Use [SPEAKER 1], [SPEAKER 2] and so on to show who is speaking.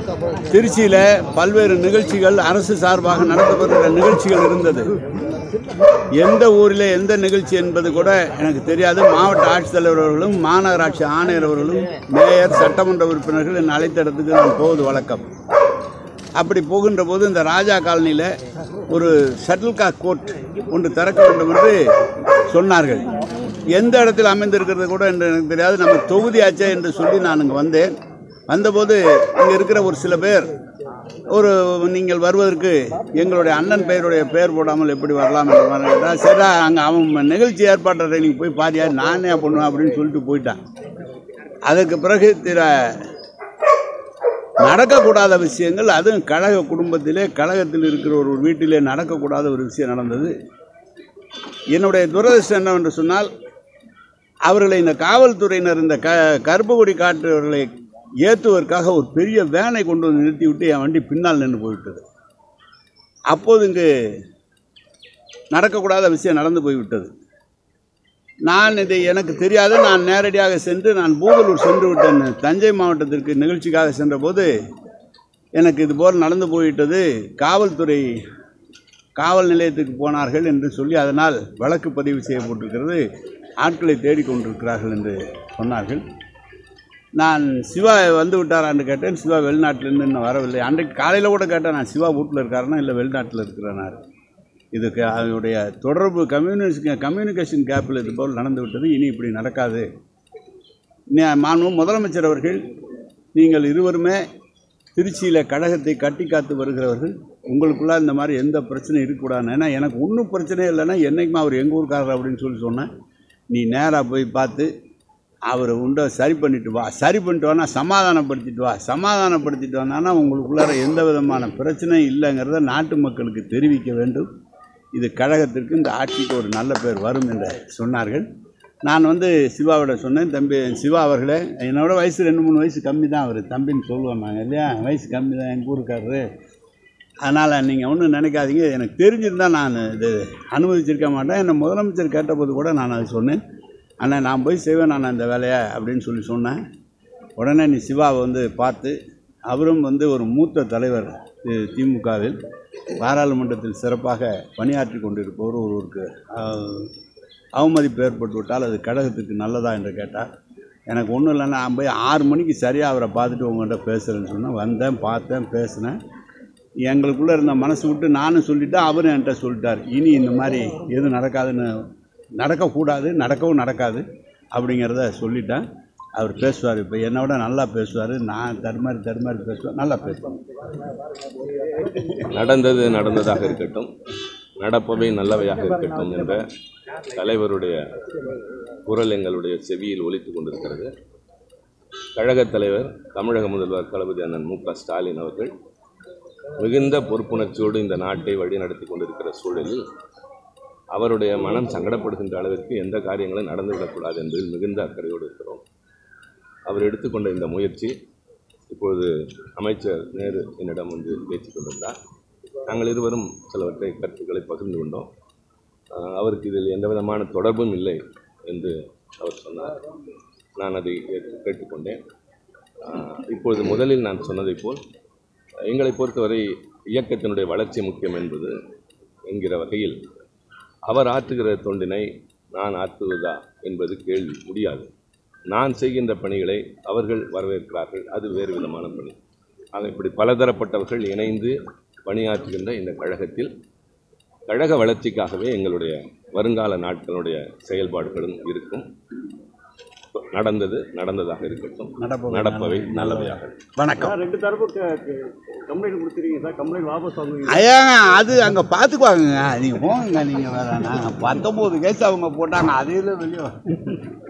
[SPEAKER 1] திருச்சியில் பல்வேறு நிகழ்ச்சிகள் அரசு சார்பாக நடத்தப்படுகிற நிகழ்ச்சிகள் இருந்தது எந்த ஊரில் எந்த நிகழ்ச்சி என்பது கூட எனக்கு தெரியாது மாவட்ட ஆட்சித்தலைவர் அவர்களும் மாநகராட்சி ஆணையர் அவர்களும் மேயர் சட்டமன்ற உறுப்பினர்கள் என்னை அழைத்த இடத்துக்கு நான் போவது வழக்கம் அப்படி போகின்ற போது இந்த ராஜா காலனியில் ஒரு ஷட்டில்காக் கோர்ட் ஒன்று திறக்க வேண்டும் என்று சொன்னார்கள் எந்த இடத்தில் அமைந்திருக்கிறது கூட என்று எனக்கு தெரியாது நம்ம தொகுதியாச்சே என்று சொல்லி நான் இங்கே வந்தேன் வந்தபோது இங்கே இருக்கிற ஒரு சில பேர் ஒரு நீங்கள் வருவதற்கு எங்களுடைய அண்ணன் பெயருடைய பெயர் போடாமல் எப்படி வரலாம் என்ற மாதிரி கேட்டால் சரி அங்கே அவன் நிகழ்ச்சி ஏற்பாட்டை நீங்கள் போய் பாரியா நானே பண்ணுவேன் அப்படின்னு சொல்லிட்டு போயிட்டான் அதுக்கு பிறகு திர நடக்கக்கூடாத விஷயங்கள் அதுவும் கழக குடும்பத்திலே கழகத்தில் இருக்கிற ஒரு வீட்டிலே நடக்கக்கூடாத ஒரு விஷயம் நடந்தது என்னுடைய துரதிர்ஷ்டம் என்னவென்று சொன்னால் அவர்களை இந்த காவல்துறையினர் இந்த க கருப்பு கொடி காட்டுறவர்களை ஏற்றுவதற்காக ஒரு பெரிய வேனை கொண்டு வந்து நிறுத்திவிட்டு என் வண்டி பின்னால் நின்று போய்விட்டது அப்போது இங்கு நடக்கக்கூடாத விஷயம் நடந்து போய்விட்டது நான் இதை எனக்கு தெரியாது நான் நேரடியாக சென்று நான் பூதலூர் சென்று விட்டேன் தஞ்சை மாவட்டத்திற்கு நிகழ்ச்சிக்காக சென்றபோது எனக்கு இது போல் நடந்து போய்விட்டது காவல்துறை காவல் நிலையத்துக்கு போனார்கள் என்று சொல்லி அதனால் வழக்கு பதிவு செய்யப்பட்டிருக்கிறது ஆட்களை தேடிக்கொண்டிருக்கிறார்கள் என்று சொன்னார்கள் நான் சிவா வந்து விட்டாரான்னு கேட்டேன் சிவா வெளிநாட்டிலேருந்து இன்னும் வரவில்லை அன்றைக்கு காலையில் கூட கேட்டேன் நான் சிவா வீட்டில் இருக்காருன்னா இல்லை வெளிநாட்டில் இருக்கிறேனார் இதுக்கு அதனுடைய தொடர்பு கம்யூனிகேஷன் கம்யூனிகேஷன் கேப்பில் இது போல் நடந்து விட்டது இனி இப்படி நடக்காது நே- மாண்பு முதலமைச்சர் அவர்கள் நீங்கள் இருவருமே திருச்சியில் கழகத்தை கட்டி காத்து வருகிறவர்கள் உங்களுக்குள்ள இந்த மாதிரி எந்த பிரச்சனையும் இருக்கக்கூடாது ஏன்னா எனக்கு ஒன்றும் பிரச்சனையே இல்லைன்னா என்றைக்குமே அவர் எங்கள் ஊருக்காரர் அப்படின்னு சொல்லி சொன்னேன் நீ நேராக போய் பார்த்து அவரை உண்டை சரி பண்ணிட்டு வா சரி பண்ணிட்டு வானா சமாதானப்படுத்திட்டு வா சமாதானப்படுத்திட்டு வந்தானா உங்களுக்குள்ளார எந்த விதமான பிரச்சனையும் இல்லைங்கிறத நாட்டு மக்களுக்கு தெரிவிக்க வேண்டும் இது கழகத்திற்கு இந்த ஆட்சிக்கு ஒரு நல்ல பேர் வரும் என்று சொன்னார்கள் நான் வந்து சிவாவிட சொன்னேன் தம்பி சிவா அவர்களே என்னோட வயசு ரெண்டு மூணு வயசு கம்மி தான் அவர் தம்பின்னு சொல்லுவோம் நாங்கள் இல்லையா வயசு கம்மி தான் எங்கள் ஊருக்காரரு அதனால் நீங்கள் ஒன்றும் நினைக்காதீங்க எனக்கு தெரிஞ்சிருந்தால் நான் இது அனுமதிச்சிருக்க மாட்டேன் என்னை முதலமைச்சர் கேட்டபோது கூட நான் அதை சொன்னேன் அண்ணா நான் போய் செய்வேன் நான் அந்த வேலையை அப்படின்னு சொல்லி சொன்னேன் உடனே நீ சிவாவை வந்து பார்த்து அவரும் வந்து ஒரு மூத்த தலைவர் தி- திமுகவில் பாராளுமன்றத்தில் சிறப்பாக பணியாற்றி கொண்டிருப்பவர் ஒருவருக்கு ஆஹ், அவமதிப்பு ஏற்பட்டு விட்டால் அது கழகத்துக்கு நல்லதா என்று கேட்டார் எனக்கு ஒன்றும் இல்லைன்னா நான் போய் ஆறு மணிக்கு சரியாக அவரை பார்த்துட்டு உங்கள்கிட்ட பேசுகிறேன்னு சொன்னேன் வந்தேன் பார்த்தேன் பேசினேன் எங்களுக்குள்ளே இருந்த மனசு விட்டு நானும் சொல்லிட்டேன் அவரும் என்கிட்ட சொல்லிட்டார் இனி இந்த மாதிரி எதுவும் நடக்காதுன்னு நடக்கக்கூடாது நடக்கவும் நடக்காது அப்படிங்கிறத சொல்லிட்டேன் அவர் பேசுவார் இப்போ என்னை விட நல்லா பேசுவார் நான் தடுமாறி தடுமாறி பேசுவேன் நல்லா பேசுவேன்
[SPEAKER 2] நடந்தது நடந்ததாக இருக்கட்டும் நடப்பவை நல்லவையாக இருக்கட்டும் என்ற தலைவருடைய குரல் எங்களுடைய செவியில் ஒலித்துக் கொண்டிருக்கிறது கழகத் தலைவர் தமிழக முதல்வர் தளபதி அண்ணன் மு க ஸ்டாலின் அவர்கள் மிகுந்த பொறுப்புணர்ச்சியோடு இந்த நாட்டை வழிநடத்தி கொண்டிருக்கிற சூழலில் அவருடைய மனம் சங்கடப்படுகின்ற அளவிற்கு எந்த காரியங்களும் நடந்துவிடக்கூடாது என்பதில் மிகுந்த அக்கறையோடு இருக்கிறோம் அவர் எடுத்துக்கொண்ட இந்த முயற்சி இப்பொழுது அமைச்சர் நேரு என்னிடம் வந்து பேசிக் கொண்டிருந்தார் நாங்கள் இருவரும் சிலவற்றை கருத்துக்களை பகிர்ந்து கொண்டோம் ஆஹ் அவருக்கு இதில் எந்த விதமான தொடர்பும் இல்லை என்று அவர் சொன்னார் நான் அதை ஏற்று- கேட்டுக்கொண்டேன் ஆஹ் இப்பொழுது முதலில் நான் சொன்னதைப் போல் எங்களை பொறுத்தவரை இயக்கத்தினுடைய வளர்ச்சி முக்கியம் என்பது என்கிற வகையில் அவர் ஆற்றுகிற தொண்டினை நான் ஆற்றுவதா என்பது கேள்வி முடியாது நான் செய்கின்ற பணிகளை அவர்கள் வரவேற்கிறார்கள் அது வேறு விதமான பணி ஆக இப்படி பலதரப்பட்டவர்கள் இணைந்து பணியாற்றுகின்ற இந்த கழகத்தில் கழக வளர்ச்சிக்காகவே எங்களுடைய வருங்கால நாட்களுடைய செயல்பாடுகளும் இருக்கும் நடந்தது நடந்ததாக இருக்கட்டும்
[SPEAKER 1] நடப்பவை
[SPEAKER 2] நடப்பவை நல்லவையாக
[SPEAKER 1] வணக்கம்
[SPEAKER 3] ரெண்டு தரப்பு கம்ப்ளைண்ட் கொடுத்துருக்கீங்க சார் கம்ப்ளைண்ட் வாபஸ் வாங்குவீங்க
[SPEAKER 1] ஐயாங்க அது அங்கே பார்த்துக்குவாங்க நீங்கள் போங்க நீங்கள் வேற நாங்கள் பத்தொம்போது கேஸ் அவங்க போட்டாங்க அதையில வெளியே